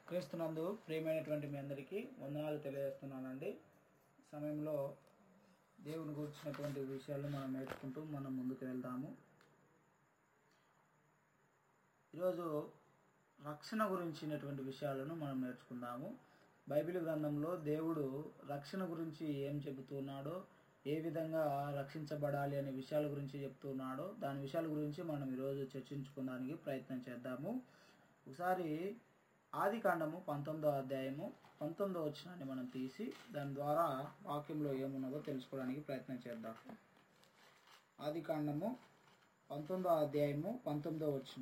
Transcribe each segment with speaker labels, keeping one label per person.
Speaker 1: క్రీస్తునందు ప్రియమైనటువంటి మీ అందరికీ వందనాలు తెలియజేస్తున్నానండి సమయంలో దేవుని గురించినటువంటి విషయాలు మనం నేర్చుకుంటూ మనం ముందుకు వెళ్దాము ఈరోజు రక్షణ గురించినటువంటి విషయాలను మనం నేర్చుకుందాము బైబిల్ గ్రంథంలో దేవుడు రక్షణ గురించి ఏం చెబుతున్నాడో ఏ విధంగా రక్షించబడాలి అనే విషయాల గురించి చెప్తున్నాడో దాని విషయాల గురించి మనం ఈరోజు చర్చించుకోవడానికి ప్రయత్నం చేద్దాము ఒకసారి ఆది కాండము పంతొమ్మిదో అధ్యాయము పంతొమ్మిదో వచ్చినాన్ని మనం తీసి దాని ద్వారా వాక్యంలో ఏమున్నదో తెలుసుకోవడానికి ప్రయత్నం చేద్దాం ఆది కాండము పంతొమ్మిదో అధ్యాయము పంతొమ్మిదో వచ్చిన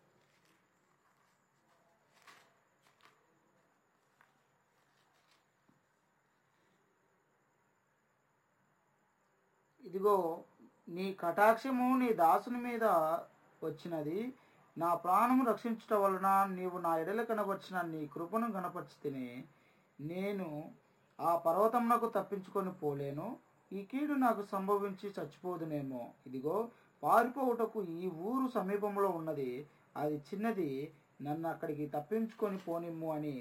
Speaker 1: ఇదిగో నీ కటాక్షము నీ దాసుని మీద వచ్చినది నా ప్రాణము రక్షించుట వలన నీవు నా ఎడల కనపరిచిన నీ కృపను కనపరిచితిని నేను ఆ పర్వతమునకు తప్పించుకొని పోలేను ఈ కీడు నాకు సంభవించి చచ్చిపోదునేమో ఇదిగో పారిపోవుటకు ఈ ఊరు సమీపంలో ఉన్నది అది చిన్నది నన్ను అక్కడికి తప్పించుకొని పోనిమ్ము అని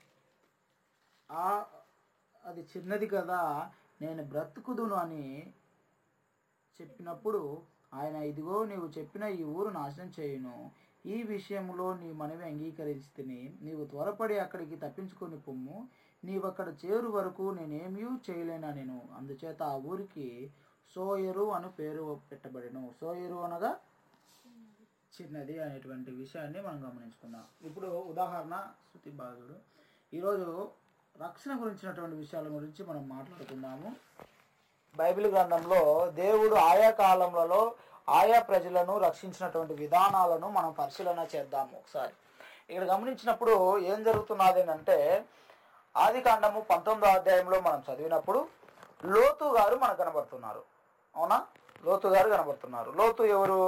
Speaker 1: ఆ అది చిన్నది కదా నేను బ్రతుకుదును అని చెప్పినప్పుడు ఆయన ఇదిగో నీవు చెప్పిన ఈ ఊరు నాశనం చేయును ఈ విషయంలో నీ మనవి అంగీకరిస్తుని నీవు త్వరపడి అక్కడికి తప్పించుకొని పొమ్ము నీవు అక్కడ చేరు వరకు నేనేమీ చేయలేనా నేను అందుచేత ఆ ఊరికి సోయరు అని పేరు పెట్టబడిను సోయరు అనగా చిన్నది అనేటువంటి విషయాన్ని మనం గమనించుకుందాం ఇప్పుడు ఉదాహరణ శృతి బాధుడు ఈరోజు రక్షణ గురించినటువంటి విషయాల గురించి మనం మాట్లాడుకుందాము బైబిల్ గ్రంథంలో దేవుడు ఆయా కాలంలో ఆయా ప్రజలను రక్షించినటువంటి విధానాలను మనం పరిశీలన చేద్దాము ఒకసారి ఇక్కడ గమనించినప్పుడు ఏం జరుగుతున్నది అంటే ఆది కాండము పంతొమ్మిదో అధ్యాయంలో మనం చదివినప్పుడు లోతు గారు మనకు కనబడుతున్నారు అవునా లోతు గారు కనబడుతున్నారు లోతు ఎవరు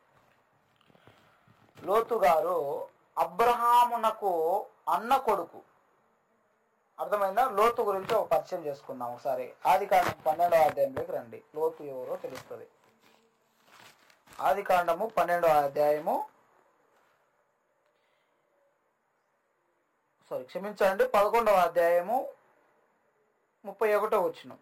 Speaker 1: లోతు గారు అబ్రహామునకు అన్న కొడుకు అర్థమైందా లోతు గురించి ఒక పరిచయం చేసుకుందాం ఒకసారి ఆది కాండం పన్నెండవ అధ్యాయంలోకి రండి లోతు ఎవరో తెలుస్తుంది ఆది కాండము పన్నెండవ అధ్యాయము సారీ క్షమించండి పదకొండవ అధ్యాయము ముప్పై ఒకటో వచ్చిన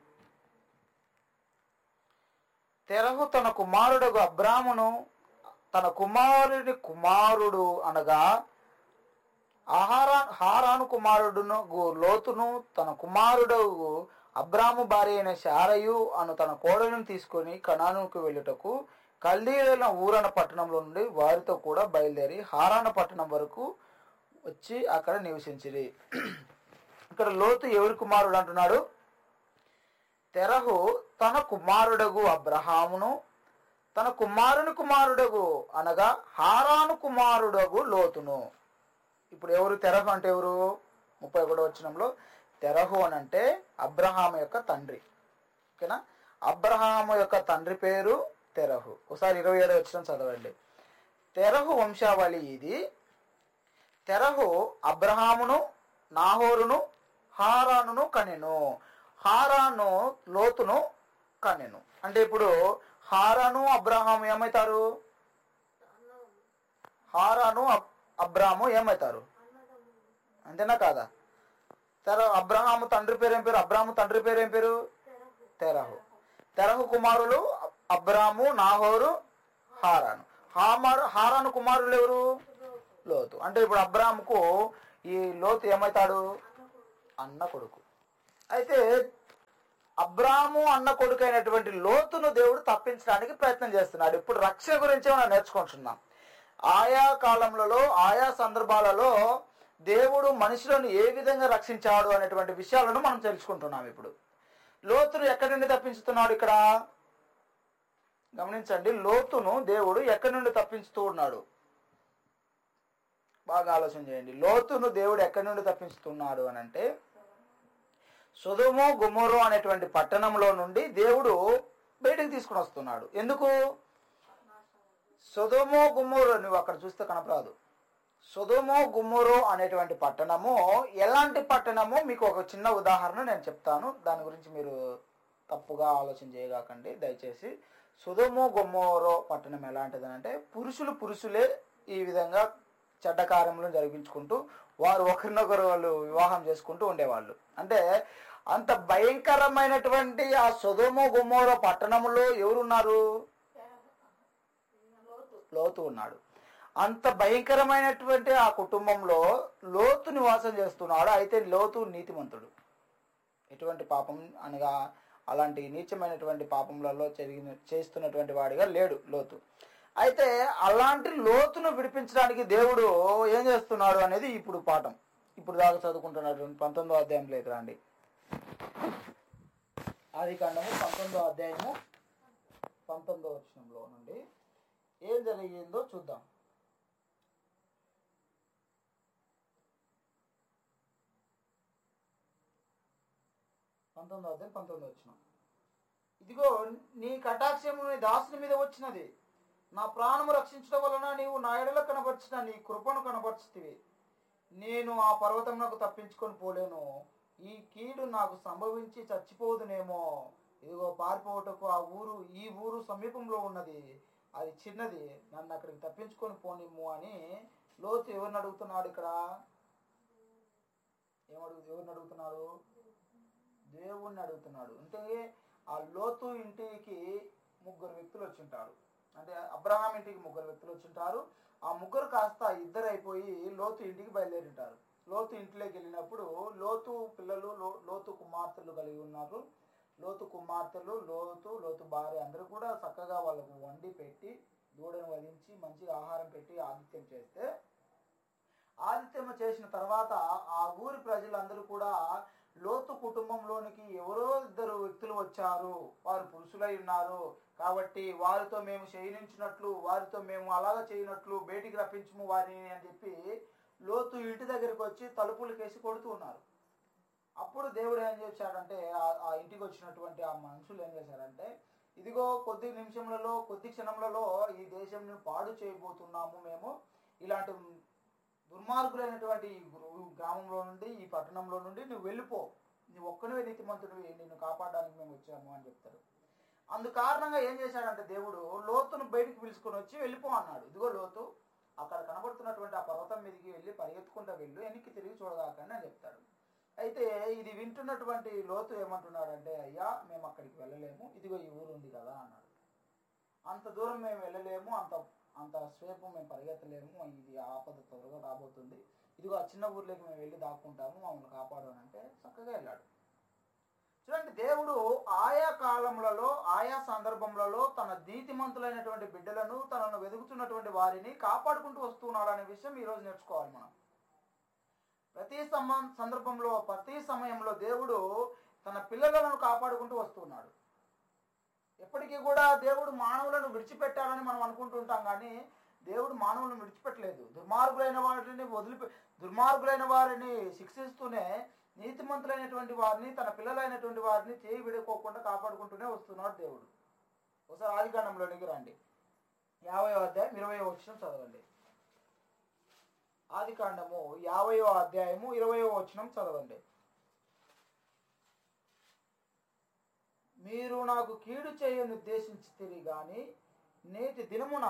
Speaker 1: తెరహు తన కుమారుడు అబ్రామును తన కుమారుని కుమారుడు అనగా ఆహారా హారాను కుమారుడును గు- లోతును తన కుమారుడు అబ్రాము భార్య అయిన శారయు అను తన కోడలను తీసుకొని కణానుకు వెళ్ళుటకు కల్దీలైన ఊరన పట్టణంలో నుండి వారితో కూడా బయలుదేరి హారాన పట్టణం వరకు వచ్చి అక్కడ నివసించిరి ఇక్కడ లోతు ఎవరి కుమారుడు అంటున్నాడు తెరహు తన కుమారుడగు అబ్రహామును తన కుమారుని కుమారుడగు అనగా హారాను కుమారుడగు లోతును ఇప్పుడు ఎవరు తెరహు అంటే ఎవరు ముప్పై ఒకటో వచనంలో తెరహు అని అంటే అబ్రహాము యొక్క తండ్రి ఓకేనా అబ్రహాము యొక్క తండ్రి పేరు తెరహు ఒకసారి ఇరవై ఏడో వచ్చిన చదవండి తెరహు వంశావళి ఇది తెరహు అబ్రహామును నాహోరును హారానును కనెను హారాను లోతును కనెను అంటే ఇప్పుడు హారాను అబ్రహాము ఏమవుతారు హారాను అబ్- అబ్రాము ఏమవుతారు అంతేనా కాదా తెర అబ్రహాము తండ్రి పేరు ఏం పేరు అబ్రాము తండ్రి పేరు ఏం పేరు తెరహు తెరహు కుమారులు అబ్- అబ్రాము నాహోరు హారాను హామారు హారాను కుమారులు ఎవరు లోతు అంటే ఇప్పుడు అబ్రాముకు ఈ లోతు ఏమవుతాడు అన్న కొడుకు అయితే అబ్రాము అన్న కొడుకు అయినటువంటి లోతును దేవుడు తప్పించడానికి ప్రయత్నం చేస్తున్నాడు ఇప్పుడు రక్షణ గురించి మనం నేర్చుకుంటున్నాం ఆయా కాలంలో ఆయా సందర్భాలలో దేవుడు మనుషులను ఏ విధంగా రక్షించాడు అనేటువంటి విషయాలను మనం తెలుసుకుంటున్నాం ఇప్పుడు లోతును ఎక్కడి నుండి తప్పించుతున్నాడు ఇక్కడ గమనించండి లోతును దేవుడు ఎక్కడి నుండి తప్పించుతూ ఉన్నాడు బాగా ఆలోచన చేయండి లోతును దేవుడు ఎక్కడి నుండి తప్పించుతున్నాడు అని అంటే సుధుము గుమ్మరు అనేటువంటి పట్టణంలో నుండి దేవుడు బయటకు తీసుకుని వస్తున్నాడు ఎందుకు సుధుము గుమ్మరు నువ్వు అక్కడ చూస్తే కనపరాదు సుధుము గుమ్మరు అనేటువంటి పట్టణము ఎలాంటి పట్టణము మీకు ఒక చిన్న ఉదాహరణ నేను చెప్తాను దాని గురించి మీరు తప్పుగా ఆలోచన చేయగాకండి దయచేసి సుధుము గుమ్మరు పట్టణం ఎలాంటిది అంటే పురుషులు పురుషులే ఈ విధంగా చెడ్డ కార్యములను జరిపించుకుంటూ వారు ఒకరినొకరు వాళ్ళు వివాహం చేసుకుంటూ ఉండేవాళ్ళు అంటే అంత భయంకరమైనటువంటి ఆ సుధుమ గుమ్మోర పట్టణంలో ఎవరున్నారు లోతు ఉన్నాడు అంత భయంకరమైనటువంటి ఆ కుటుంబంలో లోతు నివాసం చేస్తున్నాడు అయితే లోతు నీతిమంతుడు ఎటువంటి పాపం అనగా అలాంటి నీచమైనటువంటి పాపములలో జరిగిన చేస్తున్నటువంటి వాడిగా లేడు లోతు అయితే అలాంటి లోతును విడిపించడానికి దేవుడు ఏం చేస్తున్నాడు అనేది ఇప్పుడు పాఠం ఇప్పుడు దాకా చదువుకుంటున్నటువంటి పంతొమ్మిదో అధ్యాయం లేదు రండి ఆది కాండము పంతొమ్మిదో అధ్యాయము పంతొమ్మిదో వచనంలో నుండి ఏం జరిగిందో చూద్దాం పంతొమ్మిదో అధ్యాయం పంతొమ్మిది వచ్చిన ఇదిగో నీ కటాక్షము నీ దాసుని మీద వచ్చినది నా ప్రాణము రక్షించడం వలన నీవు నా ఎడల కనపరిచిన నీ కృపను కనపరుచుతివి నేను ఆ పర్వతమునకు తప్పించుకొని పోలేను ఈ కీడు నాకు సంభవించి చచ్చిపోదునేమో ఇదిగో పారిపోవటకు ఆ ఊరు ఈ ఊరు సమీపంలో ఉన్నది అది చిన్నది నన్ను అక్కడికి తప్పించుకొని పోనిమ్ము అని లోతు ఎవరిని అడుగుతున్నాడు ఇక్కడ ఏమడుగు ఎవరిని అడుగుతున్నాడు దేవుణ్ణి అడుగుతున్నాడు అంటే ఆ లోతు ఇంటికి ముగ్గురు వ్యక్తులు వచ్చింటారు అంటే అబ్రహాం ఇంటికి ముగ్గురు వ్యక్తులు వచ్చింటారు ఆ ముగ్గురు కాస్త ఇద్దరు అయిపోయి లోతు ఇంటికి బయలుదేరింటారు లోతు ఇంట్లోకి వెళ్ళినప్పుడు లోతు పిల్లలు లో- లోతు కుమార్తెలు కలిగి ఉన్నారు లోతు కుమార్తెలు లోతు లోతు భార్య అందరూ కూడా చక్కగా వాళ్ళకు వండి పెట్టి దూడను వధించి మంచిగా ఆహారం పెట్టి ఆతిథ్యం చేస్తే ఆదిత్యము చేసిన తర్వాత ఆ ఊరి ప్రజలందరూ కూడా లోతు కుటుంబంలోనికి ఎవరో ఇద్దరు వ్యక్తులు వచ్చారు వారు పురుషులై ఉన్నారు కాబట్టి వారితో మేము చేయనించినట్లు వారితో మేము అలాగ చేయనట్లు బయటికి రప్పించము వారిని అని చెప్పి లోతు ఇంటి దగ్గరికి వచ్చి తలుపులు కేసి కొడుతూ ఉన్నారు అప్పుడు దేవుడు ఏం చేశాడంటే ఆ- ఆ ఇంటికి వచ్చినటువంటి ఆ మనుషులు ఏం చేశారంటే ఇదిగో కొద్ది నిమిషములలో కొద్ది క్షణములలో ఈ దేశంని పాడు చేయబోతున్నాము మేము ఇలాంటి దుర్మార్గులైనటువంటి ఈ గ్రు- గ్రామంలో నుండి ఈ పట్టణంలో నుండి నువ్వు వెళ్ళిపో నువ్వు ఒక్కనివే నీతిమంతుడివి నిన్ను కాపాడడానికి మేము వచ్చాము అని చెప్తారు అందు కారణంగా ఏం చేశాడంటే దేవుడు లోతును బయటికి పిలుచుకొని వచ్చి వెళ్ళిపో అన్నాడు ఇదిగో లోతు అక్కడ కనబడుతున్నటువంటి ఆ పర్వతం మీదకి వెళ్ళి పరిగెత్తుకుంటూ వెళ్ళు వెనక్కి తిరిగి చూడదాకండి అని చెప్తాడు అయితే ఇది వింటున్నటువంటి లోతు ఏమంటున్నాడంటే అయ్యా మేము అక్కడికి వెళ్ళలేము ఇదిగో ఈ ఊరు ఉంది కదా అన్నాడు అంత దూరం మేము వెళ్ళలేము అంత అంత సేపు మేము పరిగెత్తలేము ఇది ఆపద త్వరగా రాబోతుంది ఇదిగో ఆ చిన్న ఊర్లోకి మేము వెళ్ళి దాక్కుంటాము మమ్మల్ని కాపాడు అని అంటే చక్కగా వెళ్ళాడు చూడండి దేవుడు ఆయా కాలములలో ఆయా సందర్భములలో తన నీతిమంతులైనటువంటి బిడ్డలను తనను వెతుకుతున్నటువంటి వారిని కాపాడుకుంటూ వస్తున్నాడు అనే విషయం ఈరోజు నేర్చుకోవాలి మనం ప్రతి సమ సందర్భంలో ప్రతి సమయంలో దేవుడు తన పిల్లలను కాపాడుకుంటూ వస్తున్నాడు ఎప్పటికీ కూడా దేవుడు మానవులను విడిచిపెట్టాలని మనం అనుకుంటుంటాం కానీ దేవుడు మానవులను విడిచిపెట్టలేదు దుర్మార్గులైన వారిని వదిలిపె దుర్మార్గులైన వారిని శిక్షిస్తూనే నీతిమంతులైనటువంటి వారిని తన పిల్లలైనటువంటి వారిని చేయి విడుకోకుండా కాపాడుకుంటూనే వస్తున్నాడు దేవుడు ఒకసారి ఆదికాండంలోనికి రండి యాభై అధ్యాయం ఇరవై వచ్చిన చదవండి ఆదికాండము యాభైవ అధ్యాయము ఇరవయో వచనం చదవండి మీరు నాకు కీడు చేయని ఉద్దేశించితిరి గాని నేటి దినమున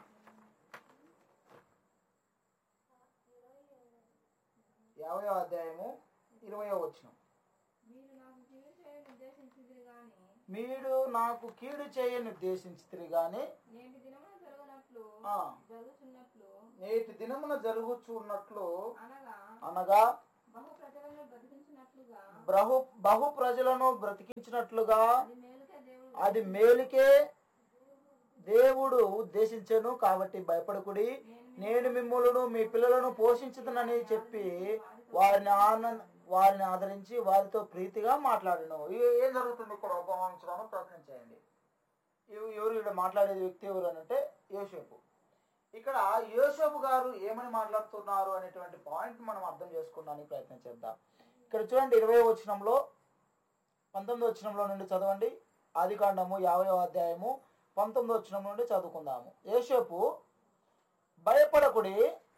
Speaker 1: యాభై అధ్యాయము ఇరవయో వచనం
Speaker 2: మీరు నాకు కీడు చేయని ఉద్దేశించింది గాని
Speaker 1: మీరు నాకు కీడు చేయని ఉద్దేశించితిరి గాని
Speaker 2: నేటి దినమున జరగనట్లు
Speaker 1: ఆ.
Speaker 2: జరుగుతున్నట్లు
Speaker 1: నేటి దినమున జరుగుచున్నట్లు
Speaker 2: అనగా
Speaker 1: అనగా
Speaker 2: బహు ప్రజలను బతికించినట్లుగా
Speaker 1: బహు బహు ప్రజలను బ్రతికించినట్లుగా
Speaker 2: అది మేలుకే దేవుడు
Speaker 1: అది మేలుకే దేవుడు ఉద్దేశించను కాబట్టి భయపడకుడి నేను మిమ్మల్ని మీ పిల్లలను పోషించుతానని చెప్పి వారిని ఆనంద వారిని ఆదరించి వారితో ప్రీతిగా మాట్లాడను ఏ- ఏం జరుగుతుంది ఇక్కడ ఉపమానించడానికి ప్రయత్నం చేయండి ఎవ- ఎవరు ఇక్కడ మాట్లాడేది వ్యక్తి ఎవరు అని అంటే యోసేపు ఇక్కడ యోసేపు గారు ఏమని మాట్లాడుతున్నారు అనేటువంటి పాయింట్ మనం అర్థం చేసుకోవడానికి ప్రయత్నం చేద్దాం ఇక్కడ చూడండి ఇరవై వచనంలో పంతొమ్మిది వచనంలో నుండి చదవండి ఆదికాండము యాభై అధ్యాయము పంతొమ్మిది వచనం నుండి చదువుకుందాము యేషోపు భయపడకుడి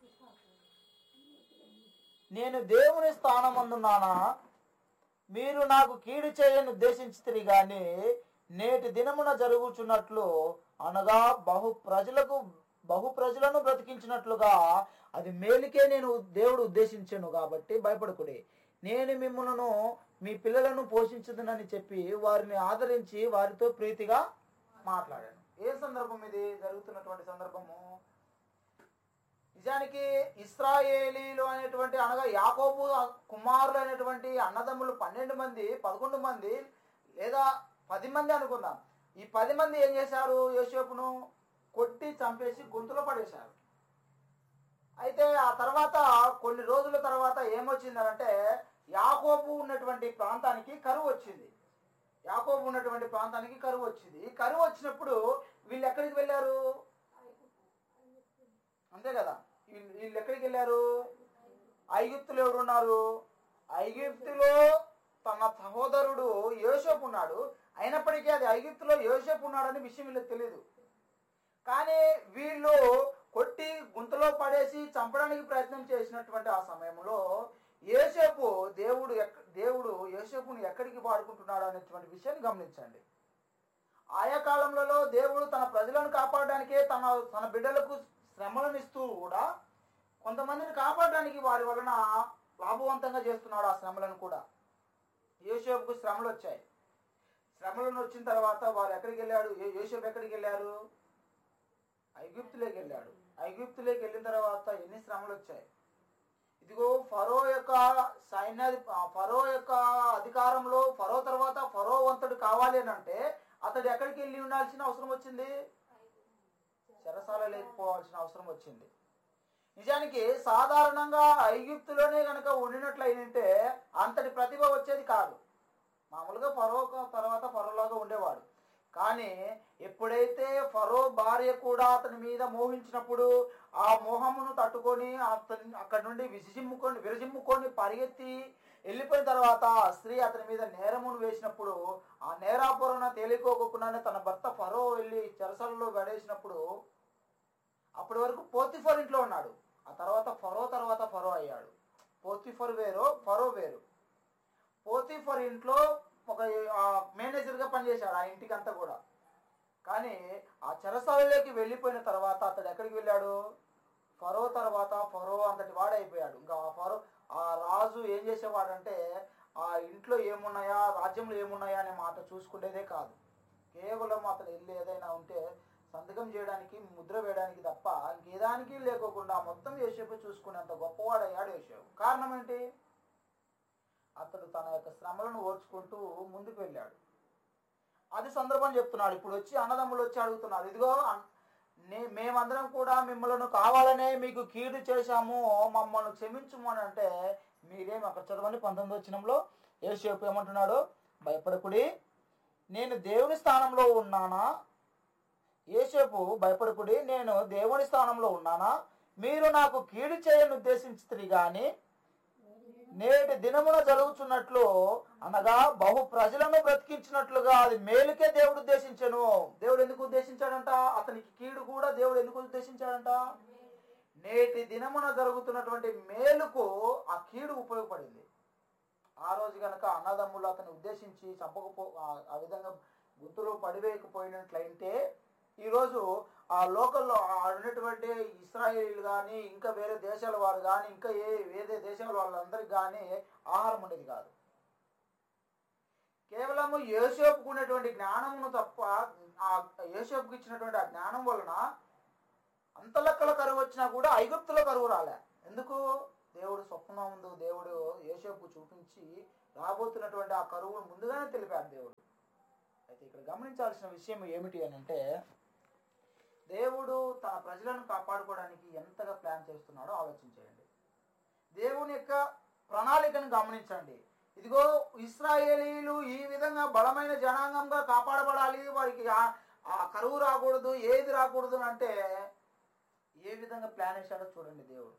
Speaker 1: నేను దేవుని స్థానమందున్నానా మీరు నాకు కీడు చేయని ఉద్దేశించితిరి గాని నేటి దినమున జరుగుచున్నట్లు అనగా బహు ప్రజలకు బహు ప్రజలను బ్రతికించినట్లుగా అది మేలుకే నేను దేవుడు ఉద్దేశించాను కాబట్టి భయపడకుడి నేను మిమ్మల్ని మీ పిల్లలను పోషించదునని చెప్పి వారిని ఆదరించి వారితో ప్రీతిగా మాట్లాడాను ఏ సందర్భం ఇది జరుగుతున్నటువంటి సందర్భము నిజానికి ఇస్రాయేలీలు అనేటువంటి అనగా యాకోబు కుమారులు అనేటువంటి అన్నదమ్ములు పన్నెండు మంది పదకొండు మంది లేదా పది మంది అనుకుందాం ఈ పది మంది ఏం చేశారు యోసేపును కొట్టి చంపేసి గొంతులో పడేశారు అయితే ఆ తర్వాత కొన్ని రోజుల తర్వాత ఏమొచ్చిందంటే యాకోబు ఉన్నటువంటి ప్రాంతానికి కరువు వచ్చింది యాకోబు ఉన్నటువంటి ప్రాంతానికి కరువు వచ్చింది ఈ కరువు వచ్చినప్పుడు వీళ్ళు ఎక్కడికి వెళ్ళారు అంతే కదా వీళ్ళు వీళ్ళు ఎక్కడికి వెళ్ళారు ఐగుప్తులు ఎవరున్నారు ఐగుప్తులో తన సహోదరుడు యోసేపు ఉన్నాడు అయినప్పటికీ అది ఐగుప్తులో యోసేపు ఉన్నాడని విషయం వీళ్ళకి తెలియదు కానీ వీళ్ళు కొట్టి గుంతలో పడేసి చంపడానికి ప్రయత్నం చేసినటువంటి ఆ సమయంలో యోసేపు దేవుడు ఎక్క- దేవుడు యోసేపుని ఎక్కడికి వాడుకుంటున్నాడు అనేటువంటి విషయాన్ని గమనించండి ఆయా కాలంలో దేవుడు తన ప్రజలను కాపాడడానికే తన తన బిడ్డలకు శ్రమలను ఇస్తూ కూడా కొంతమందిని కాపాడడానికి వారి వలన లాభవంతంగా చేస్తున్నాడు ఆ శ్రమలను కూడా యోసేపుకు శ్రమలు వచ్చాయి శ్రమలను వచ్చిన తర్వాత వారు ఎక్కడికి వెళ్ళాడు ఏ- యోసేపు ఎక్కడికి వెళ్ళారు ఐగుప్తులోకి వెళ్ళాడు ఐగుప్తులోకి వెళ్ళిన తర్వాత ఎన్ని శ్రమలు వచ్చాయి ఇదిగో ఫరో యొక్క సైన్యాధి ఆ ఫరో యొక్క అధికారంలో ఫరో తర్వాత ఫరో వంతుడు కావాలి అని అంటే అతడు ఎక్కడికి వెళ్ళి ఉండాల్సిన అవసరం వచ్చింది చెరసాల లేకపోవాల్సిన అవసరం వచ్చింది నిజానికి సాధారణంగా ఐగుప్తులోనే కనుక ఉండినట్లయితే అంతటి ప్రతిభ వచ్చేది కాదు మామూలుగా ఫరో తర్వాత ఫరోలాగా ఉండేవాడు కానీ ఎప్పుడైతే ఫరో భార్య కూడా అతని మీద మోహించినప్పుడు ఆ మోహమును తట్టుకొని అతని అక్కడి నుండి విసిజిమ్ముకొని విరజిమ్ముకొని పరిగెత్తి వెళ్ళిపోయిన తర్వాత ఆ స్త్రీ అతని మీద నేరమును వేసినప్పుడు ఆ నేరాపురణ తేలికోకుండానే తన భర్త ఫరో వెళ్ళి చెరసలలో పడేసినప్పుడు అప్పటి వరకు పోతిఫర్ ఇంట్లో ఉన్నాడు ఆ తర్వాత ఫరో తర్వాత ఫరో అయ్యాడు పోతిఫర్ వేరు ఫరో వేరు పోతిఫర్ ఇంట్లో ఒక ఆ, మేనేజర్గా పనిచేశాడు ఆ ఇంటికి అంతా కూడా కానీ ఆ చెరసాలలోకి వెళ్ళిపోయిన తర్వాత అతడు ఎక్కడికి వెళ్ళాడు ఫరో తర్వాత ఫరో అంతటి వాడైపోయాడు ఇంకా ఆ ఫరో ఆ రాజు ఏం చేసేవాడంటే ఆ ఇంట్లో ఏమున్నాయా రాజ్యంలో ఏమున్నాయా అనే మాట చూసుకునేదే కాదు కేవలం అతను వెళ్ళి ఏదైనా ఉంటే సంతకం చేయడానికి ముద్ర వేయడానికి తప్ప ఇంకేదానికి లేకోకుండా మొత్తం యేసేపు చూసుకునేంత గొప్పవాడయ్యాడు యేసేపు కారణం ఏంటి అతడు తన యొక్క శ్రమలను ఓర్చుకుంటూ ముందుకు వెళ్ళాడు అది సందర్భం చెప్తున్నాడు ఇప్పుడు వచ్చి అన్నదమ్ములు వచ్చి అడుగుతున్నారు ఇదిగో అన్- నే మేమందరం కూడా మిమ్మల్ని కావాలనే మీకు కీడు చేశాము మమ్మల్ని క్షమించుము అని అంటే మీరేం అక్కడ చదవండి పంతొమ్మిది వచ్చినంలో యేసేపు ఏమంటున్నాడు భయపడకుడి నేను దేవుని స్థానంలో ఉన్నానా యేసేపు భయపడకుడి నేను దేవుని స్థానంలో ఉన్నానా మీరు నాకు కీడు చేయని ఉద్దేశించి గాని నేటి దినమున జరుగుతున్నట్లు అనగా బహు ప్రజలను బ్రతికించినట్లుగా అది మేలుకే దేవుడు ఉద్దేశించను దేవుడు ఎందుకు ఉద్దేశించాడంట అతనికి కీడు కూడా దేవుడు ఎందుకు ఉద్దేశించాడంట నేటి దినమున జరుగుతున్నటువంటి మేలుకు ఆ కీడు ఉపయోగపడింది ఆ రోజు గనక అన్నదమ్ములు అతన్ని ఉద్దేశించి చంపకపో ఆ- ఆ విధంగా గుంతులో పడివేయకపోయినట్లయితే ఈరోజు ఆ లోకల్లో ఆ ఉన్నటువంటి ఇస్రాయేలీలు కానీ ఇంకా వేరే దేశాల వారు కానీ ఇంకా ఏ వేరే దేశాల వాళ్ళందరికి కానీ ఆహారం ఉండేది కాదు కేవలము యేసేపుకు ఉన్నటువంటి జ్ఞానమును తప్ప ఆ యేసేపుకి ఇచ్చినటువంటి ఆ జ్ఞానం వలన అంత లెక్కల కరువు వచ్చినా కూడా ఐగుప్తులో కరువు రాలే ఎందుకు దేవుడు స్వప్నం ముందు దేవుడు యేసేపుకు చూపించి రాబోతున్నటువంటి ఆ కరువును ముందుగానే తెలిపాడు దేవుడు అయితే ఇక్కడ గమనించాల్సిన విషయం ఏమిటి అని అంటే దేవుడు తన ప్రజలను కాపాడుకోవడానికి ఎంతగా ప్లాన్ చేస్తున్నాడో ఆలోచించేయండి దేవుని యొక్క ప్రణాళికను గమనించండి ఇదిగో ఇస్రాయేలీలు ఈ విధంగా బలమైన జనాంగంగా కాపాడబడాలి వారికి ఆ- ఆ కరువు రాకూడదు ఏది రాకూడదు అని అంటే ఏ విధంగా ప్లాన్ వేశాడో చూడండి దేవుడు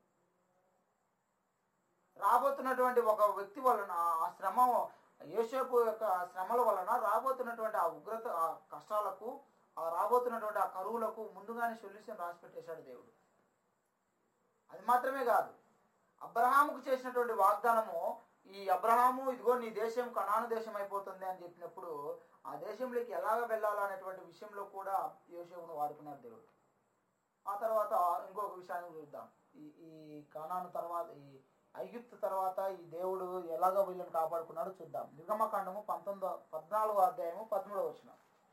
Speaker 1: రాబోతున్నటువంటి ఒక వ్యక్తి వలన ఆ శ్రమ యోసేపు యొక్క శ్రమల వలన రాబోతున్నటువంటి ఆ ఉగ్రత ఆ కష్టాలకు ఆ రాబోతున్నటువంటి ఆ కరువులకు ముందుగానే సొల్యూషన్ రాసి పెట్టేశాడు దేవుడు అది మాత్రమే కాదు అబ్రహాముకు చేసినటువంటి వాగ్దానము ఈ అబ్రహాము ఇదిగో నీ దేశం కనాను దేశం అయిపోతుంది అని చెప్పినప్పుడు ఆ దేశంలోకి ఎలాగ వెళ్ళాలనేటువంటి విషయంలో కూడా యోసేపును వాడుకున్నాడు దేవుడు ఆ తర్వాత ఇంకొక విషయాన్ని చూద్దాం ఈ ఈ కానాను తర్వాత ఈ ఐగుప్తు తర్వాత ఈ దేవుడు ఎలాగో వీళ్ళని కాపాడుకున్నాడో చూద్దాం నిర్గమకాండము పంతొమ్మిదో పద్నాలుగో అధ్యాయము పదమూడవ వచ్చిన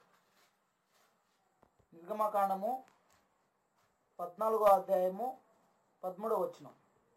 Speaker 1: నిర్గమకాండము పద్నాలుగో అధ్యాయము పదమూడవ వచ్చిన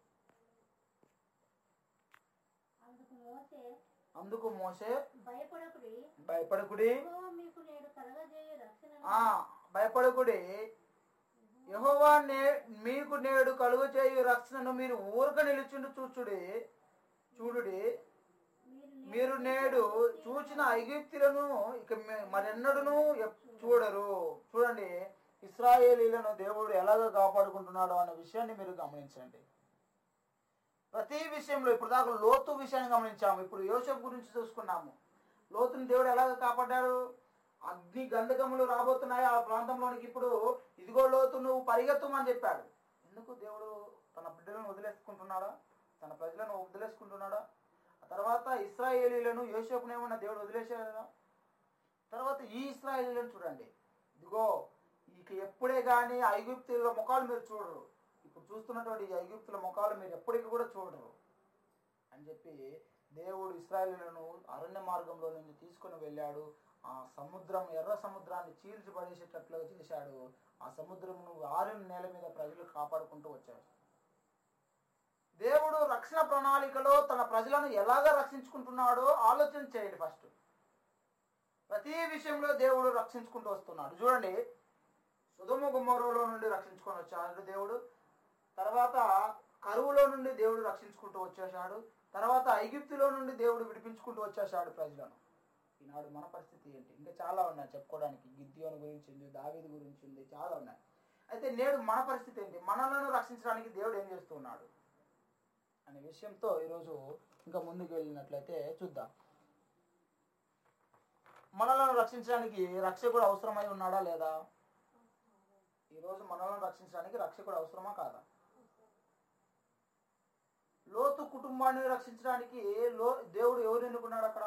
Speaker 3: అందుకు మోసే
Speaker 1: అందుకు మోసే
Speaker 3: భయపడకుడి
Speaker 1: భయపడకుడి
Speaker 3: యెహోవా మీకు నేడు కలగజేయ రక్షణ
Speaker 1: ఆ భయపడకుడి యహోవా నే మీకు నేడు కలుగు చేయు రక్షణను మీరు ఊరక నిలుచుండు చూచుడి చూడుడి మీరు నేడు చూచిన ఐగుప్తులను ఇక మే- మరెన్నడూను ఎప్- చూడరు చూడండి ఇస్రాయేలీలను దేవుడు ఎలాగ కాపాడుకుంటున్నాడో అనే విషయాన్ని మీరు గమనించండి ప్రతి విషయంలో ఇప్పుడు దాకా లోతు విషయాన్ని గమనించాము ఇప్పుడు యోసేపు గురించి చూసుకున్నాము లోతుని దేవుడు ఎలాగ కాపాడాడు అగ్ని గంధకములు రాబోతున్నాయి ఆ ప్రాంతంలోనికి ఇప్పుడు ఇదిగో లోతు నువ్వు పరిగెత్తమని చెప్పాడు ఎందుకు దేవుడు తన బిడ్డలను వదిలేసుకుంటున్నాడా తన ప్రజలను వదిలేసుకుంటున్నాడా ఆ తర్వాత ఇస్రాయేలీలను యోసేపును ఏమన్నా దేవుడు వదిలేసాడా తర్వాత ఈ ఇస్రాయేలీలను చూడండి ఇదిగో ఇక ఎప్పుడే కానీ ఐగుప్తుల ముఖాలు మీరు చూడరు ఇప్పుడు చూస్తున్నటువంటి ఈ ఐగుప్తుల ముఖాలు మీరు ఎప్పటికీ కూడా చూడరు అని చెప్పి దేవుడు ఇస్రాయేలీలను అరణ్య మార్గంలో నుంచి తీసుకొని వెళ్ళాడు ఆ సముద్రం ఎర్ర సముద్రాన్ని చీల్చి పడేసేటట్లుగా చేశాడు ఆ సముద్రమును ఆరిన నేల మీద ప్రజలు కాపాడుకుంటూ వచ్చారు దేవుడు రక్షణ ప్రణాళికలో తన ప్రజలను ఎలాగ రక్షించుకుంటున్నాడో ఆలోచన చేయండి ఫస్ట్ ప్రతి విషయంలో దేవుడు రక్షించుకుంటూ వస్తున్నాడు చూడండి సుధమ గుమ్మరులో నుండి రక్షించుకొని వచ్చాడు దేవుడు తర్వాత కరువులో నుండి దేవుడు రక్షించుకుంటూ వచ్చేసాడు తర్వాత ఐగిప్తులో నుండి దేవుడు విడిపించుకుంటూ వచ్చేసాడు ప్రజలను ఈనాడు మన పరిస్థితి ఏంటి ఇంకా చాలా ఉన్నాయి చెప్పుకోవడానికి గిద్యోని గురించి ఉంది దావీది గురించి ఉంది చాలా ఉన్నాయి అయితే నేడు మన పరిస్థితి ఏంటి మనలను రక్షించడానికి దేవుడు ఏం చేస్తున్నాడు అనే విషయంతో ఈరోజు ఇంకా ముందుకు వెళ్ళినట్లయితే చూద్దాం మనలను రక్షించడానికి రక్షకుడు అవసరమై ఉన్నాడా లేదా ఈరోజు మనలను రక్షించడానికి రక్షకుడు అవసరమా కాదా లోతు కుటుంబాన్ని రక్షించడానికి లో దేవుడు ఎవరు ఎన్నుకున్నాడు అక్కడ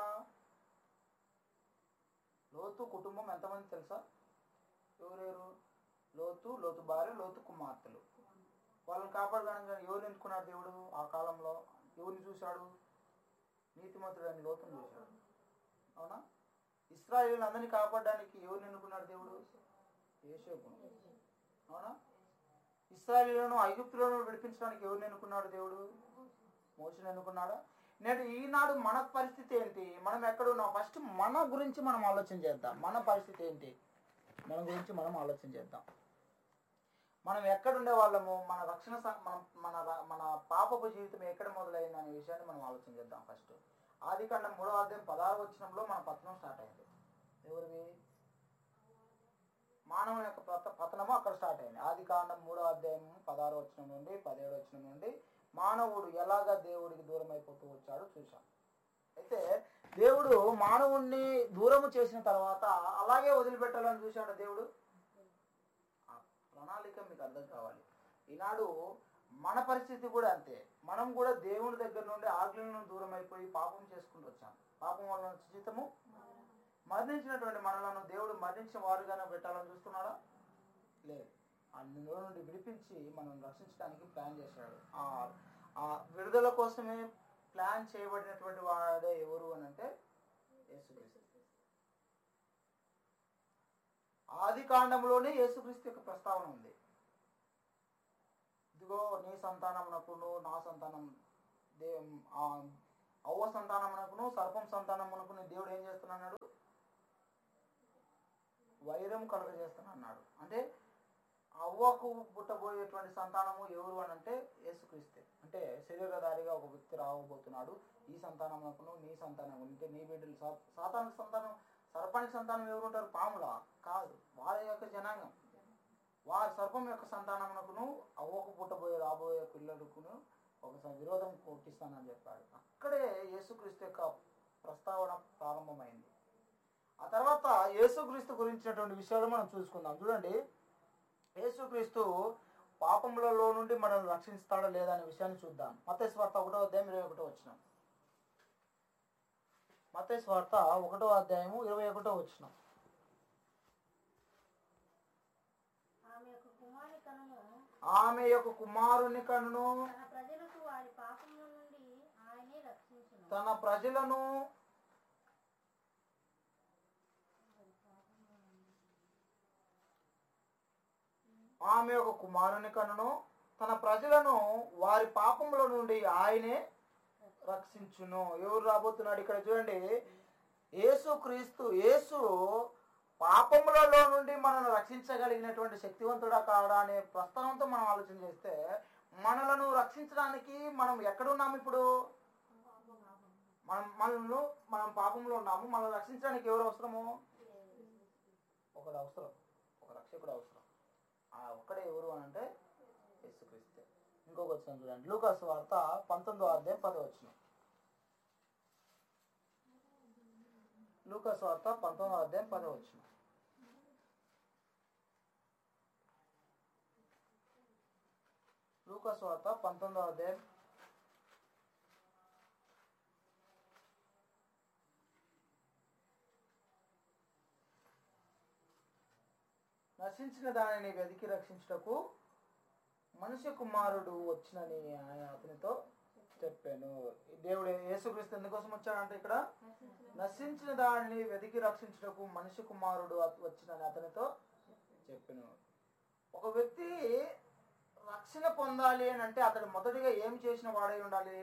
Speaker 1: లోతు కుటుంబం ఎంతమంది తెలుసా ఎవరెవరు లోతు లోతు భార్య లోతు కుమార్తెలు వాళ్ళని కాపాడడానికి ఎవరు ఎన్నుకున్నాడు దేవుడు ఆ కాలంలో ఎవరిని చూశాడు నీతిమంతుడని లోతుని చూశాడు అవునా ఇస్రాయేల్ అందరినీ కాపాడడానికి ఎవరిని ఎన్నుకున్నాడు దేవుడు యేషోపును అవునా ఇస్రాయేలీలను ఐగుప్తులను విడిపించడానికి ఎవరిని ఎన్నుకున్నాడు దేవుడు మోసని ఎన్నుకున్నాడా నేడు ఈనాడు మన పరిస్థితి ఏంటి మనం ఎక్కడున్నాం ఫస్ట్ మన గురించి మనం ఆలోచన చేద్దాం మన పరిస్థితి ఏంటి మన గురించి మనం ఆలోచన చేద్దాం మనం ఎక్కడుండే వాళ్ళము మన రక్షణ స- మన మన ర- మన పాపపు జీవితం ఎక్కడ మొదలైంది అనే విషయాన్ని మనం ఆలోచన చేద్దాం ఫస్ట్ ఆది కాండం మూడవ అధ్యాయం పదహారు వచ్చినంలో మన పతనం స్టార్ట్ అయింది ఎవరివి మానవుని యొక్క పత- పతనము అక్కడ స్టార్ట్ అయింది ఆది కాండం మూడవ అధ్యాయం పదహారు వచ్చిన నుండి పదిహేడు వచ్చిన నుండి మానవుడు ఎలాగ దేవుడికి దూరం అయిపోతూ వచ్చాడో చూసాం అయితే దేవుడు మానవుణ్ణి దూరము చేసిన తర్వాత అలాగే వదిలిపెట్టాలని చూశాడు దేవుడు ఆ ప్రణాళిక మీకు అర్థం కావాలి ఈనాడు మన పరిస్థితి కూడా అంతే మనం కూడా దేవుని దగ్గర నుండి ఆజ్ఞలను దూరం అయిపోయి పాపం చేసుకుంటూ వచ్చాం పాపం వలన జీతము మరణించినటువంటి మనలను దేవుడు మరణించిన వారుగానే పెట్టాలని చూస్తున్నాడా లేదు అందులో నుండి విడిపించి మనం రక్షించడానికి ప్లాన్ చేశాడు ఆ ఆ విడుదల కోసమే ప్లాన్ చేయబడినటువంటి వాడే ఎవరు అని అంటే యేసుక్రీస్తు ఆది కాండంలోనే యేసుక్రీస్తు యొక్క ప్రస్తావన ఉంది ఇదిగో నీ సంతానమునకును నా సంతానం దే ఆ అవ్వ సంతానమునకును సర్పం సంతానమునకును దేవుడు ఏం చేస్తున్నాడు వైరం కలుగజేస్తానన్నాడు అంటే అవ్వకు పుట్టబోయేటువంటి సంతానము ఎవరు అని అంటే యేసుక్రీస్తే అంటే శరీరధారిగా ఒక వ్యక్తి రావబోతున్నాడు ఈ సంతానమునకును నీ సంతానం అంటే నీ బిడ్డలు సా- సాతానికి సంతానం సర్పానికి సంతానం ఎవరు ఉంటారు పాములా కాదు వారి యొక్క జనాంగం వారి సర్పం యొక్క సంతానమునకును అవ్వకు పుట్టబోయే రాబోయే పిల్లలకును ఒక స- విరోధం పుట్టిస్తానని చెప్పాడు అక్కడే యేసుక్రీస్తు యొక్క ప్రస్తావన ప్రారంభమైంది ఆ తర్వాత యేసుక్రీస్తు గురించినటువంటి విషయాలు మనం చూసుకుందాం చూడండి యేసుక్రీస్తు పాపములలో నుండి మనల్ని రక్షిస్తాడో లేదా అనే విషయాన్ని చూద్దాం మత్తయి స్వార్థ ఒకటో అధ్యాయం ఇరవై ఒకటో వచ్చిన మత్తయి స్వార్థ ఒకటో అధ్యాయము ఇరవై ఒకటో వచ్చిన
Speaker 3: ఆమె యొక్క కుమారుని కనుమ
Speaker 1: ఆమె యొక్క కుమారుని కనును
Speaker 3: తన ప్రజలకు వారి పాపముల నుండి ఆయనే రక్షించును
Speaker 1: తన ప్రజలను ఆమె యొక్క కుమారుని కనును తన ప్రజలను వారి పాపముల నుండి ఆయనే రక్షించును ఎవరు రాబోతున్నాడు ఇక్కడ చూడండి యేసు క్రీస్తు యేసు పాపములలో నుండి మనల్ని రక్షించగలిగినటువంటి శక్తివంతుడా కాడా అనే ప్రస్తావనతో మనం ఆలోచన చేస్తే మనలను రక్షించడానికి మనం ఎక్కడున్నాము ఇప్పుడు మనం మనల్ని మనం పాపంలో ఉన్నాము మనల్ని రక్షించడానికి ఎవరు అవసరము ఒకడు అవసరం ఒక రక్షకుడు అవసరం ఆ ఒక్కడే ఎవరు అని అంటే యేసుక్రీస్తే ఇంకొక వచ్చిన చూడండి లూకాస్ వార్త పంతొమ్మిదో అధ్యాయం పదో వచ్చిన లూకాస్ వార్త పంతొమ్మిదో అధ్యాయం పదో వచ్చిన లూకాస్ వార్త పంతొమ్మిదో అధ్యాయం నశించిన దానిని వెతికి రక్షించుటకు మనుష్య కుమారుడు వచ్చినని ఆయన అతనితో చెప్పాను దేవుడు యేసుక్రీస్తు ఎందుకోసం వచ్చాడంటే ఇక్కడ నశించిన దానిని వెతికి రక్షించుటకు మనిషి కుమారుడు అత- వచ్చినని అతనితో చెప్పాను ఒక వ్యక్తి రక్షణ పొందాలి అని అంటే అతడు మొదటిగా ఏం చేసిన వాడై ఉండాలి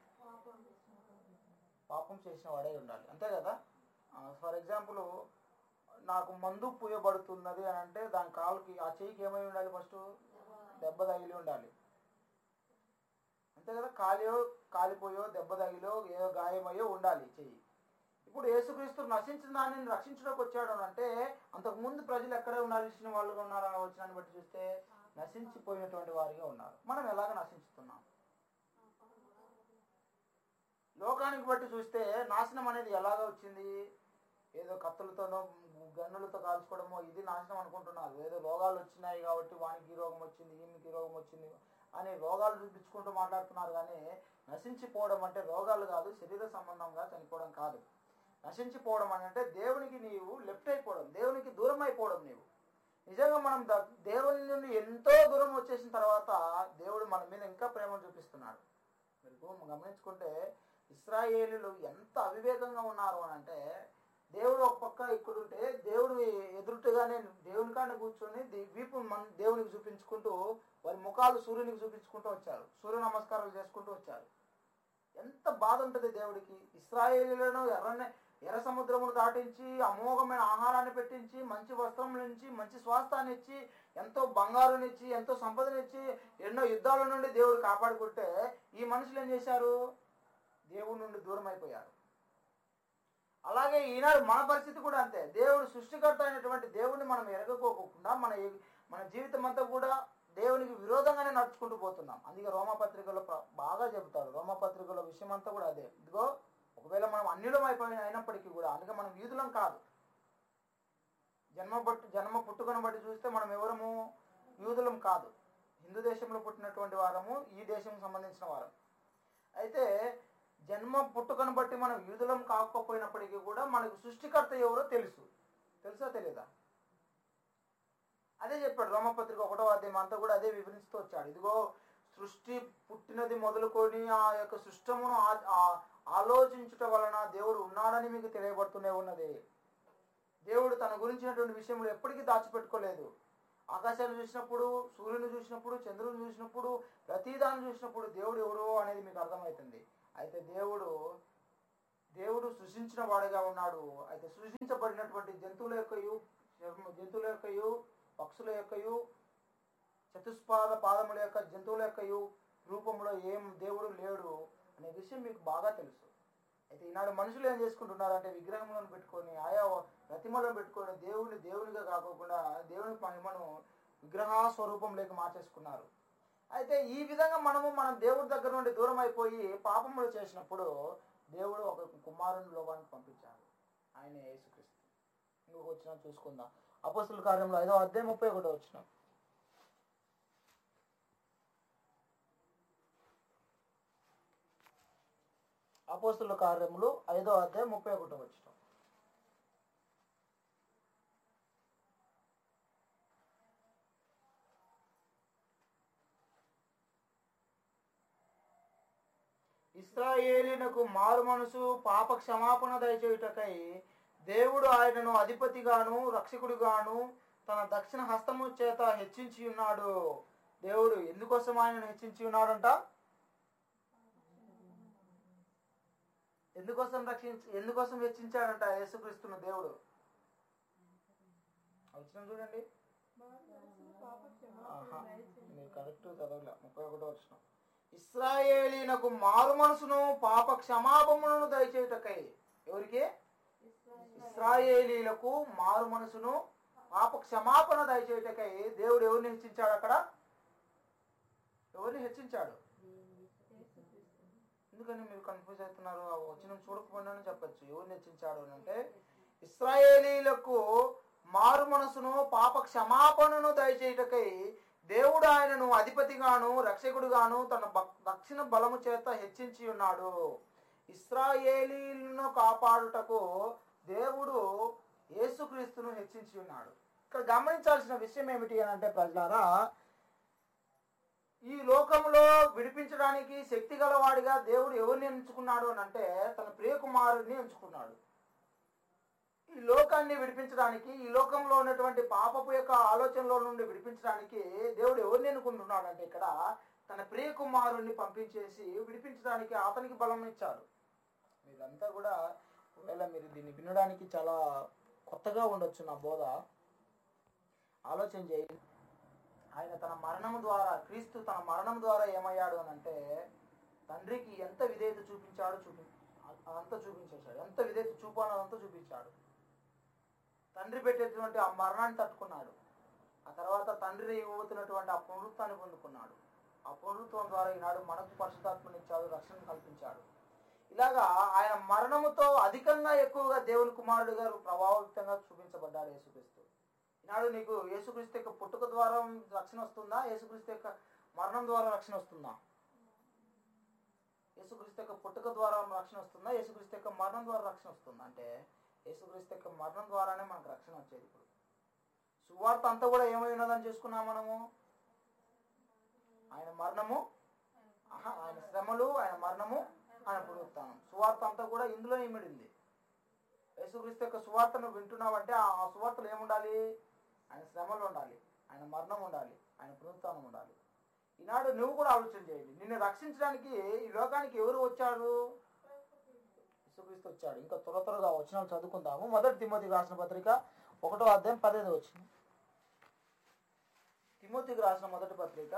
Speaker 1: పాపం చేసిన వాడై ఉండాలి అంతే కదా ఫర్ ఎగ్జాంపుల్ నాకు మందు పూయబడుతున్నది అని అంటే దాని కాలుకి ఆ చెయ్యికి ఏమై ఉండాలి ఫస్ట్ దెబ్బ తగిలి ఉండాలి అంతే కదా కాలియో కాలిపోయో దెబ్బ తగిలో ఏదో గాయమయ్యో ఉండాలి చెయ్యి ఇప్పుడు యేసుక్రీస్తు నశించిన దాన్ని రక్షించడానికి వచ్చాడు అని అంటే అంతకుముందు ప్రజలు ఎక్కడ ఉండాల్సిన వాళ్ళు ఉన్నారా వచ్చినాన్ని బట్టి చూస్తే నశించిపోయినటువంటి వారిగా ఉన్నారు మనం ఎలాగ నశించుతున్నాం లోకానికి బట్టి చూస్తే నాశనం అనేది ఎలాగ వచ్చింది ఏదో కత్తులతోనో గన్నులతో కాల్చుకోవడమో ఇది నాశనం అనుకుంటున్నారు ఏదో రోగాలు వచ్చినాయి కాబట్టి వానికి ఈ రోగం వచ్చింది ఈమెకి ఈ రోగం వచ్చింది అని రోగాలు చూపించుకుంటూ మాట్లాడుతున్నారు కానీ నశించిపోవడం అంటే రోగాలు కాదు శరీర సంబంధంగా చనిపోవడం కాదు నశించిపోవడం అని అంటే దేవునికి నీవు లెఫ్ట్ అయిపోవడం దేవునికి దూరం అయిపోవడం నీవు నిజంగా మనం ద- దేవుని నుండి ఎంతో దూరం వచ్చేసిన తర్వాత దేవుడు మన మీద ఇంకా ప్రేమ చూపిస్తున్నాడు మీరు గమనించుకుంటే ఇస్రాయేలీలు ఎంత అవివేకంగా ఉన్నారు అని అంటే దేవుడు ఒక పక్క ఇక్కడుంటే దేవుడు ఎదురుట్టుగానే దేవుని కాడ కూర్చొని ది- వీపు మన దేవునికి చూపించుకుంటూ వారి ముఖాలు సూర్యునికి చూపించుకుంటూ వచ్చారు సూర్య నమస్కారాలు చేసుకుంటూ వచ్చారు ఎంత బాధ ఉంటుంది దేవుడికి ఇస్రాయేలీలను ఎర్రని ఎర్ర సముద్రమును దాటించి అమోఘమైన ఆహారాన్ని పెట్టించి మంచి వస్త్రం నుంచి మంచి స్వాస్థాన్ని ఇచ్చి ఎంతో బంగారునిచ్చి ఎంతో సంపదనిచ్చి ఎన్నో యుద్ధాల నుండి దేవుడు కాపాడుకుంటే ఈ మనుషులు ఏం చేశారు దేవుడి నుండి దూరం అయిపోయారు అలాగే ఈనాడు మన పరిస్థితి కూడా అంతే దేవుడు సృష్టికర్త అయినటువంటి దేవుడిని మనం ఎరగకోకుండా మన ఈ- మన జీవితం అంతా కూడా దేవునికి విరోధంగానే నడుచుకుంటూ పోతున్నాం అందుకే రోమపత్రికలో ప్ర- బాగా చెబుతారు రోమపత్రికలో విషయం అంతా కూడా అదే ఇదిగో ఒకవేళ మనం అన్యులం అయిపోయిన అయినప్పటికీ కూడా అందుకే మనం యూదులం కాదు జన్మ బట్టి జన్మ పుట్టుకను బట్టి చూస్తే మనం ఎవరము యూదులం కాదు హిందూ దేశంలో పుట్టినటువంటి వారము ఈ దేశం సంబంధించిన వారం అయితే జన్మ పుట్టుకను బట్టి మనం యూదులం కాకపోయినప్పటికీ కూడా మనకు సృష్టికర్త ఎవరో తెలుసు తెలుసా తెలియదా అదే చెప్పాడు రోమపత్రిక ఒకటో అధ్యాయం అంతా కూడా అదే వివరిస్తూ వచ్చాడు ఇదిగో సృష్టి పుట్టినది మొదలుకొని ఆ యొక్క సృష్టమును ఆ- ఆ- ఆలోచించుట వలన దేవుడు ఉన్నాడని మీకు తెలియబడుతూనే ఉన్నది దేవుడు తన గురించినటువంటి విషయంలో ఎప్పటికీ దాచిపెట్టుకోలేదు ఆకాశాన్ని చూసినప్పుడు సూర్యుని చూసినప్పుడు చంద్రుని చూసినప్పుడు ప్రతిదాన్ని చూసినప్పుడు దేవుడు ఎవరు అనేది మీకు అర్థమవుతుంది అయితే దేవుడు దేవుడు సృష్టించిన వాడుగా ఉన్నాడు అయితే సృష్టించబడినటువంటి జంతువుల యొక్కయు జంతువుల యొక్కయు పక్షుల యొక్కయు చతుష్పాద పాదముల యొక్క జంతువుల యొక్కయు రూపంలో ఏం దేవుడు లేడు అనే విషయం మీకు బాగా తెలుసు అయితే ఈనాడు మనుషులు ఏం చేసుకుంటున్నారు అంటే విగ్రహములను పెట్టుకొని ఆయా ప్రతిమలను పెట్టుకొని దేవుని దేవునిగా కాకోకుండా దేవుని మహిమను విగ్రహ స్వరూపంలోకి మార్చేసుకున్నారు అయితే ఈ విధంగా మనము మనం దేవుడి దగ్గర నుండి దూరం అయిపోయి పాపములు చేసినప్పుడు దేవుడు ఒక కుమారుని లోకానికి పంపించాడు ఆయన యేసుక్రీస్తు ఇంకొక వచ్చిన చూసుకుందాం అపస్తుల కార్యంలో ఐదో అధ్యాయం ముప్పై ఒకటో వచ్చిన అపోస్తుల కార్యములు ఐదో అధ్యాయం ముప్పై ఒకటో వచ్చిన ఇస్రాయేలీనకు మారు మనసు పాప క్షమాపణ దయచేయుటకై దేవుడు ఆయనను అధిపతిగాను రక్షకుడిగాను తన దక్షిణ హస్తము చేత హెచ్చించి ఉన్నాడు దేవుడు ఎందుకోసం ఆయనను హెచ్చించి ఉన్నాడంట ఎందుకోసం రక్షించి ఎందుకోసం హెచ్చించాడంట యేసుక్రీస్తును దేవుడు వచ్చిన చూడండి ఆహా, మీరు కరెక్ట్ చదవలే ముప్పై ఒకటో వచ్చిన ఇస్రాయేలీనకు మారు మనసును పాప క్షమాపణను దయచేయుటకై ఎవరికి ఇస్రాయేలీలకు మారు మనసును పాప క్షమాపణ దయచేయుటకై దేవుడు ఎవరిని హెచ్చించాడు అక్కడ ఎవరిని హెచ్చించాడు ఎందుకని మీరు కన్ఫ్యూజ్ అవుతున్నారు ఆ వచ్చిన చూడకపోయినా చెప్పచ్చు ఎవరిని హెచ్చించాడు అని అంటే ఇస్రాయేలీలకు మారు మనసును పాప క్షమాపణను దయచేయుటకై దేవుడు ఆయనను అధిపతిగాను రక్షకుడుగాను తన భక్- దక్షిణ బలము చేత హెచ్చించి ఉన్నాడు ఇస్రాయేలీలను కాపాడుటకు దేవుడు యేసుక్రీస్తును హెచ్చించి ఉన్నాడు ఇక్కడ గమనించాల్సిన విషయం ఏమిటి అని అంటే ప్రజలారా ఈ లోకంలో విడిపించడానికి శక్తి గలవాడిగా దేవుడు ఎవరిని ఎంచుకున్నాడు అని అంటే తన ప్రియకుమారుడిని ఎంచుకున్నాడు ఈ లోకాన్ని విడిపించడానికి ఈ లోకంలో ఉన్నటువంటి పాపపు యొక్క ఆలోచనలో నుండి విడిపించడానికి దేవుడు ఎవరిని ఎన్నుకుంటున్నాడు అంటే ఇక్కడ తన ప్రియ కుమారుణ్ణి పంపించేసి విడిపించడానికి అతనికి బలం ఇచ్చాడు మీరంతా కూడా ఒకవేళ మీరు దీన్ని వినడానికి చాలా కొత్తగా ఉండొచ్చు నా బోధ ఆలోచన చేయండి ఆయన తన మరణం ద్వారా క్రీస్తు తన మరణం ద్వారా ఏమయ్యాడు అని అంటే తండ్రికి ఎంత విధేయత చూపించాడో చూపి అదంతా చూపించేశాడు ఎంత విధేయత చూపాలో అదంతా చూపించాడు తండ్రి పెట్టేటువంటి ఆ మరణాన్ని తట్టుకున్నాడు ఆ తర్వాత తండ్రి ఇవ్వబోతున్నటువంటి ఆ పునరుత్వాన్ని పొందుకున్నాడు ఆ పునరుత్వం ద్వారా ఈనాడు మనకు పరిశుధాత్మనిచ్చాడు రక్షణ కల్పించాడు ఇలాగా ఆయన మరణముతో అధికంగా ఎక్కువగా దేవుని కుమారుడు గారు ప్రభావితంగా చూపించబడ్డాడు యేసుక్రీస్తు ఈనాడు నీకు యేసుక్రీస్తు యొక్క పుట్టుక ద్వారా రక్షణ వస్తుందా యేసుక్రీస్తు యొక్క మరణం ద్వారా రక్షణ వస్తుందా యేసుక్రీస్తు యొక్క పుట్టుక ద్వారా రక్షణ వస్తుందా యేసుక్రీస్తు యొక్క మరణం ద్వారా రక్షణ వస్తుందా అంటే యేసుక్రీస్తు యొక్క మరణం ద్వారానే మనకు రక్షణ వచ్చేది ఇప్పుడు సువార్త అంతా కూడా ఏమై ఉన్నదని చూసుకున్నాం మనము ఆయన మరణము ఆహా, ఆయన శ్రమలు ఆయన మరణము ఆయన పునరుత్థానం సువార్త అంతా కూడా ఇందులో ఇమిడింది యేసుక్రీస్తు యొక్క సువార్తను వింటున్నావంటే ఆ ఆ సువార్తలు ఏముండాలి ఆయన శ్రమలు ఉండాలి ఆయన మరణం ఉండాలి ఆయన పునరుత్థానం ఉండాలి ఈనాడు నువ్వు కూడా ఆలోచన చేయండి నిన్ను రక్షించడానికి ఈ లోకానికి ఎవరు వచ్చారు యేసుక్రీస్తు వచ్చాడు ఇంకా త్వర త్వరగా వచ్చిన చదువుకుందాము మొదటి తిమోతికి రాసిన పత్రిక ఒకటో అధ్యాయం పదహైదు వచ్చింది తిమోతికి రాసిన మొదటి పత్రిక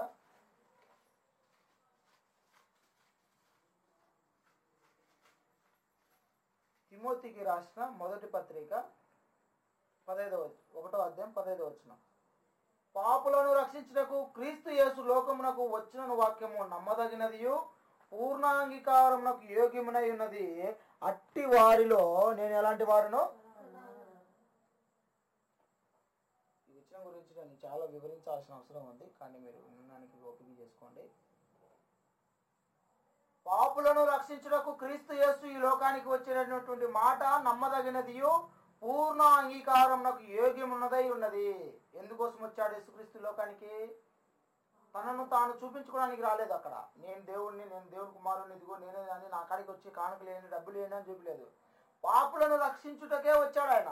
Speaker 1: తిమోతికి రాసిన మొదటి పత్రిక పదహైదవ ఒకటో అధ్యాయం పదహైదవ వచ్చిన పాపులను రక్షించుటకు క్రీస్తు యేసు లోకమునకు వచ్చిన వాక్యము నమ్మదగినదియు పూర్ణాంగీకారమునకు యోగ్యమునై ఉన్నది అట్టి వారిలో నేను ఎలాంటి వారును ఈ విషయం గురించి నేను చాలా వివరించాల్సిన అవసరం ఉంది కానీ మీరు వినడానికి ఓపిక చేసుకోండి పాపులను రక్షించుటకు క్రీస్తు యేసు ఈ లోకానికి వచ్చినటువంటి మాట నమ్మదగినదియు పూర్ణ అంగీకారమునకు యోగ్యమున్నదై ఉన్నది ఎందుకోసం వచ్చాడు యేసుక్రీస్తు ఈ లోకానికి తనను తాను చూపించుకోవడానికి రాలేదు అక్కడ నేను దేవుణ్ణి నేను దేవుని కుమారుని ఇదిగో నేనే అని నా కాడికి వచ్చి కానుక లేని డబ్బులు లేని అని చూపలేదు పాపులను రక్షించుటకే వచ్చాడు ఆయన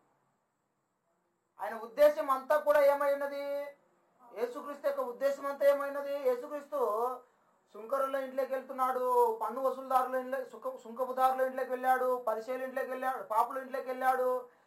Speaker 1: ఆయన ఉద్దేశం అంతా కూడా ఏమై ఉన్నది యేసుక్రీస్తు యొక్క ఉద్దేశం అంతా ఏమైనది యేసుక్రీస్తు సుంకరుల ఇంట్లోకి వెళ్తున్నాడు పన్ను వసూలుదారుల ఇంట్లో సుఖ సుంకపుదారుల ఇంట్లోకి వెళ్ళాడు పరిశీల ఇంట్లోకి వెళ్ళాడు పాపుల ఇంట్లోకి వెళ్ళాడు